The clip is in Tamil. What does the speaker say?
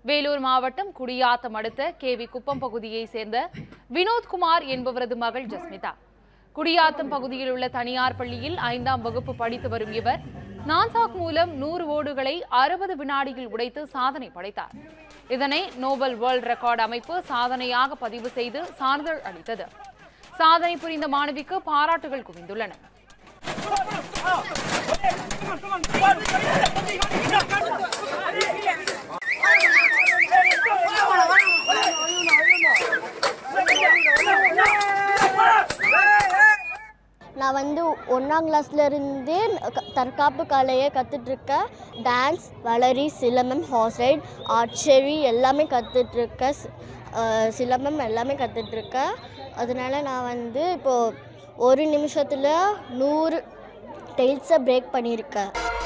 வேலூர் மாவட்டம் குடியாத்தம் அடுத்த கேவி குப்பம் பகுதியைச் சேர்ந்த வினோத்குமார் என்பவரது மகள் ஜஸ்மிதா குடியாத்தம் பகுதியில் உள்ள தனியார் பள்ளியில் ஐந்தாம் வகுப்பு படித்து வரும் இவர் நான்சாக் மூலம் நூறு ஓடுகளை அறுபது வினாடியில் உடைத்து சாதனை படைத்தார் இதனை நோபல் வேர்ல்ட் ரெக்கார்ட் அமைப்பு சாதனையாக பதிவு செய்து சான்றிதழ் அளித்தது சாதனை புரிந்த மாணவிக்கு பாராட்டுகள் குவிந்துள்ளன நான் வந்து ஒன்றாம் கிளாஸ்லேருந்து தற்காப்பு கலையை கற்றுட்ருக்கேன் dance Valari Silambam horse ride archery எல்லாமே கற்றுட்ருக்கேன் சிலம்பம் எல்லாமே கற்றுட்ருக்கேன் அதனால நான் வந்து இப்போது ஒரு நிமிஷத்தில் நூறு டெய்ல்ஸை பிரேக் பண்ணியிருக்கேன்